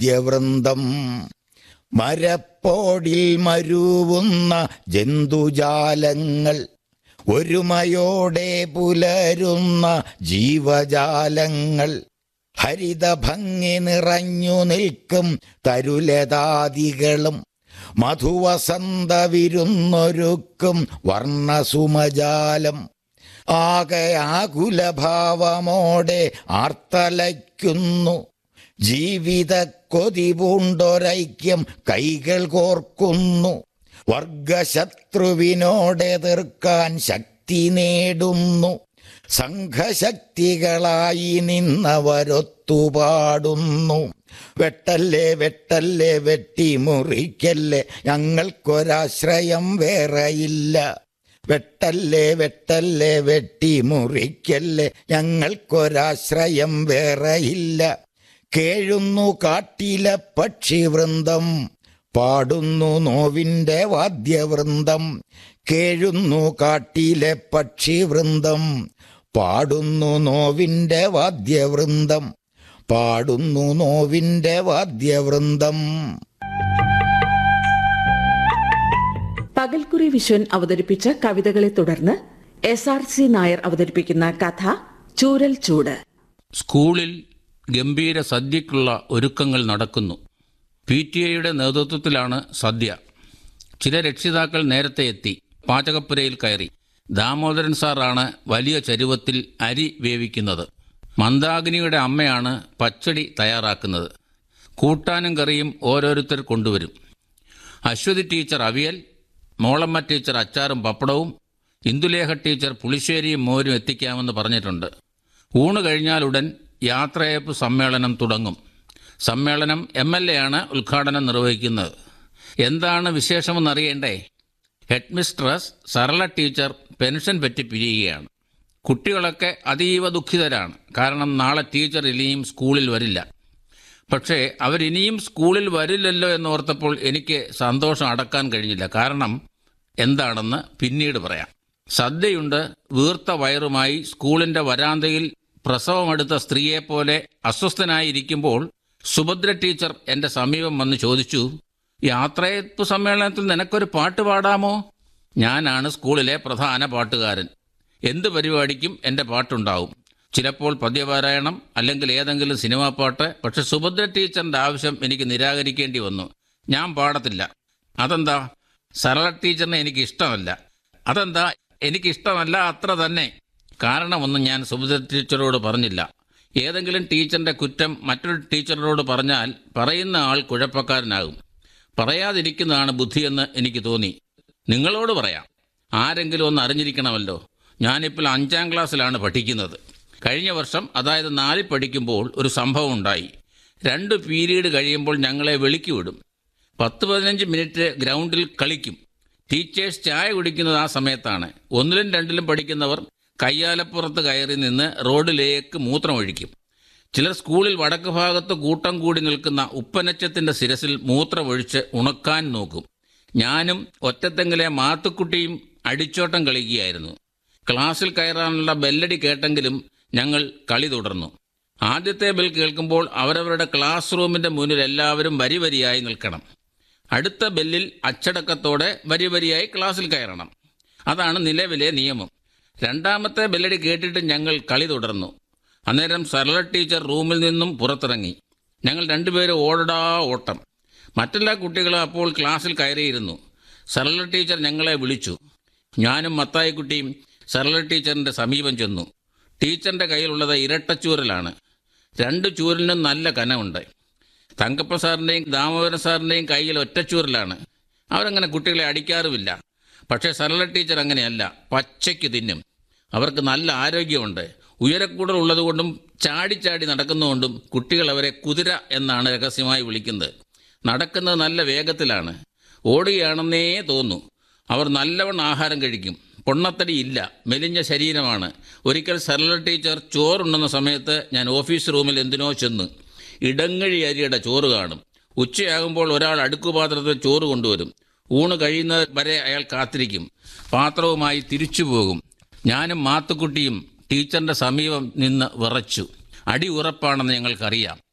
വാദ്യവൃന്ദം മരപ്പോടിൽ മരുവുന്ന ജന്തുജാലങ്ങൾ ഒരുമയോടെ പുലരുന്ന ജീവജാലങ്ങൾ ഹരിതഭംഗി നിറഞ്ഞു നിൽക്കും തരുലതാദികളും മധുവസന്ത വിരുന്നൊരുക്കും വർണ്ണസുമജാലം ആകെ ആകുലഭാവമോടെ ആർത്തലയ്ക്കുന്നു ജീവിത കൊതി പൂണ്ടൊരൈക്യം കൈകൾ കോർക്കുന്നു വർഗശത്രുവിനോടെതിർക്കാൻ ശക്തി നേടുന്നു സംഘശക്തികളായി നിന്നവരൊത്തുപാടുന്നു വെട്ടല്ലേ വെട്ടല്ലേ വെട്ടിമുറിക്കല്ലേ ഞങ്ങൾക്കൊരാശ്രയം വേറെയില്ല വെട്ടല്ലേ വെട്ടല്ലേ വെട്ടിമുറിക്കല്ലേ ഞങ്ങൾക്കൊരാശ്രയം വേറെയില്ല കേഴുന്നു കാട്ടിലെ പക്ഷിവൃന്ദം പാടുന്നു നോവിന്റെ വാദ്യവൃന്ദം കേഴുന്നു കാട്ടിലെ പക്ഷിവൃന്ദം പാടുന്നു നോവിന്റെ വാദ്യവൃന്ദം പാടുന്നു നോവിന്റെ വാദ്യവൃന്ദം പകൽക്കുറി വിശ്വൻ അവതരിപ്പിച്ച കവിതകളെ തുടർന്ന് എസ് ആർ സി നായർ അവതരിപ്പിക്കുന്ന കഥ ചൂരൽ ചൂട് സ്കൂളിൽ ഗംഭീര സദ്യക്കുള്ള ഒരുക്കങ്ങൾ നടക്കുന്നു പി ടി എയുടെ നേതൃത്വത്തിലാണ് സദ്യ ചില രക്ഷിതാക്കൾ നേരത്തെ എത്തി പാചകപ്പുരയിൽ കയറി ദാമോദരൻ സാറാണ് വലിയ ചരുവത്തിൽ അരി വേവിക്കുന്നത് മന്ദാകിനിയുടെ അമ്മയാണ് പച്ചടി തയ്യാറാക്കുന്നത് കൂട്ടാനും കറിയും ഓരോരുത്തർ കൊണ്ടുവരും അശ്വതി ടീച്ചർ അവിയൽ മോളമ്മ ടീച്ചർ അച്ചാറും പപ്പടവും ഇന്ദുലേഖ ടീച്ചർ പുളിശ്ശേരിയും മോരും എത്തിക്കാമെന്ന് പറഞ്ഞിട്ടുണ്ട് ഊണ് കഴിഞ്ഞാലുടൻ യാത്രയയപ്പ് സമ്മേളനം തുടങ്ങും സമ്മേളനം എം എൽ എ ആണ് ഉദ്ഘാടനം നിർവഹിക്കുന്നത് എന്താണ് വിശേഷമെന്നറിയണ്ടേ head mistress Sarala teacher pension പറ്റി പിരിയുകയാണ് കുട്ടികളൊക്കെ അതീവ ദുഃഖിതരാണ് കാരണം നാളെ ടീച്ചർ ഇനിയും സ്കൂളിൽ വരില്ല പക്ഷേ അവരിനിയും സ്കൂളിൽ വരില്ലല്ലോ എന്നോർത്തപ്പോൾ എനിക്ക് സന്തോഷം അടക്കാൻ കഴിഞ്ഞില്ല കാരണം എന്താണെന്ന് പിന്നീട് പറയാം സദ്യയുണ്ട് വീർത്ത വയറുമായി സ്കൂളിന്റെ വരാന്തയിൽ പ്രസവമെടുത്ത സ്ത്രീയെപ്പോലെ അസ്വസ്ഥനായിരിക്കുമ്പോൾ സുഭദ്ര ടീച്ചർ എന്റെ സമീപം വന്ന് ചോദിച്ചു യാത്രയപ്പ് സമ്മേളനത്തിൽ നിനക്കൊരു പാട്ട് പാടാമോ ഞാനാണ് സ്കൂളിലെ പ്രധാന പാട്ടുകാരൻ എന്ത് പരിപാടിക്കും എൻ്റെ പാട്ടുണ്ടാവും ചിലപ്പോൾ പദ്യപാരായണം അല്ലെങ്കിൽ ഏതെങ്കിലും സിനിമാ പാട്ട് പക്ഷെ സുഭദ്ര ടീച്ചറിന്റെ ആവശ്യം എനിക്ക് നിരാകരിക്കേണ്ടി വന്നു ഞാൻ പാടത്തില്ല അതെന്താ സരള ടീച്ചറിനെ എനിക്ക് ഇഷ്ടമല്ല അതെന്താ എനിക്ക് ഇഷ്ടമല്ല അത്ര തന്നെ കാരണമൊന്നും ഞാൻ സുഭദ്ര ടീച്ചറോട് പറഞ്ഞില്ല ഏതെങ്കിലും ടീച്ചറിന്റെ കുറ്റം മറ്റൊരു ടീച്ചറിനോട് പറഞ്ഞാൽ പറയുന്ന ആൾ കുഴപ്പക്കാരനാകും പറയാതിരിക്കുന്നതാണ് ബുദ്ധിയെന്ന് എനിക്ക് തോന്നി നിങ്ങളോട് പറയാം ആരെങ്കിലും ഒന്ന് അറിഞ്ഞിരിക്കണമല്ലോ ഞാനിപ്പോൾ അഞ്ചാം ക്ലാസ്സിലാണ് പഠിക്കുന്നത് കഴിഞ്ഞ വർഷം അതായത് നാലിൽ പഠിക്കുമ്പോൾ ഒരു സംഭവം ഉണ്ടായി രണ്ട് പീരീഡ് കഴിയുമ്പോൾ ഞങ്ങളെ വെളിക്ക് വിടും പത്ത് പതിനഞ്ച് മിനിറ്റ് ഗ്രൗണ്ടിൽ കളിക്കും ടീച്ചേഴ്സ് ചായ കുടിക്കുന്നത് ആ സമയത്താണ് ഒന്നിലും രണ്ടിലും പഠിക്കുന്നവർ കയ്യാലപ്പുറത്ത് കയറി നിന്ന് റോഡിലേക്ക് മൂത്രമൊഴിക്കും ചിലർ സ്കൂളിൽ വടക്ക് ഭാഗത്ത് കൂട്ടം കൂടി നിൽക്കുന്ന ഉപ്പനച്ചത്തിന്റെ ശിരസിൽ മൂത്രമൊഴിച്ച് ഉണക്കാൻ നോക്കും ഞാനും ഒറ്റത്തെങ്ങിലെ മാത്തുക്കുട്ടിയും അടിച്ചോട്ടം കളിക്കുകയായിരുന്നു ക്ലാസ്സിൽ കയറാനുള്ള ബെല്ലടി കേട്ടെങ്കിലും ഞങ്ങൾ കളി തുടർന്നു ആദ്യത്തെ ബെൽ കേൾക്കുമ്പോൾ അവരവരുടെ ക്ലാസ് റൂമിന്റെ മുന്നിൽ എല്ലാവരും വരി വരിയായി നിൽക്കണം അടുത്ത ബെല്ലിൽ അച്ചടക്കത്തോടെ വരി വരിയായി ക്ലാസ്സിൽ കയറണം അതാണ് നിലവിലെ നിയമം രണ്ടാമത്തെ ബെല്ലടി കേട്ടിട്ട് ഞങ്ങൾ കളി തുടർന്നു അന്നേരം സരള ടീച്ചർ റൂമിൽ നിന്നും പുറത്തിറങ്ങി ഞങ്ങൾ രണ്ടുപേരും ഓടടാ ഓട്ടം മറ്റെല്ലാ കുട്ടികളും അപ്പോൾ ക്ലാസ്സിൽ കയറിയിരുന്നു സരള ടീച്ചർ ഞങ്ങളെ വിളിച്ചു ഞാനും മത്തായിക്കുട്ടിയും സരള ടീച്ചറിന്റെ സമീപം ചെന്നു ടീച്ചറിന്റെ കയ്യിലുള്ളത് ഇരട്ടച്ചൂരലാണ് രണ്ട് ചൂരലിനും നല്ല കനമുണ്ട് തങ്കപ്പ സാറിന്റെയും ദാമോദരൻ സാറിന്റെയും കയ്യിൽ ഒറ്റച്ചൂരലാണ് അവരങ്ങനെ കുട്ടികളെ അടിക്കാറുമില്ല പക്ഷേ സരള ടീച്ചർ അങ്ങനെയല്ല പച്ചയ്ക്ക് തിന്നും അവർക്ക് നല്ല ആരോഗ്യമുണ്ട് ഉയരക്കൂടൽ ഉള്ളതുകൊണ്ടും ചാടിച്ചാടി നടക്കുന്നതുകൊണ്ടും കുട്ടികൾ അവരെ കുതിര എന്നാണ് രഹസ്യമായി വിളിക്കുന്നത് നടക്കുന്നത് നല്ല വേഗത്തിലാണ് ഓടുകയാണെന്നേ തോന്നൂ അവർ നല്ലവണ്ണം ആഹാരം കഴിക്കും പൊണ്ണത്തടി ഇല്ല മെലിഞ്ഞ ശരീരമാണ് ഒരിക്കൽ സരള ടീച്ചർ ചോറുണ്ടെന്ന സമയത്ത് ഞാൻ ഓഫീസ് റൂമിൽ എന്തിനോ ചെന്ന് ഇടങ്ങഴി അരിയുടെ ചോറ് കാണും ഉച്ചയാകുമ്പോൾ ഒരാൾ അടുക്കുപാത്രത്തിൽ ചോറ് കൊണ്ടുവരും ഊണ് കഴിയുന്നത് വരെ അയാൾ കാത്തിരിക്കും പാത്രവുമായി തിരിച്ചു പോകും ഞാനും മാത്തുക്കുട്ടിയും ടീച്ചറിന്റെ സമീപം നിന്ന് വിറച്ചു അടി ഉറപ്പാണെന്ന് ഞങ്ങൾക്കറിയാം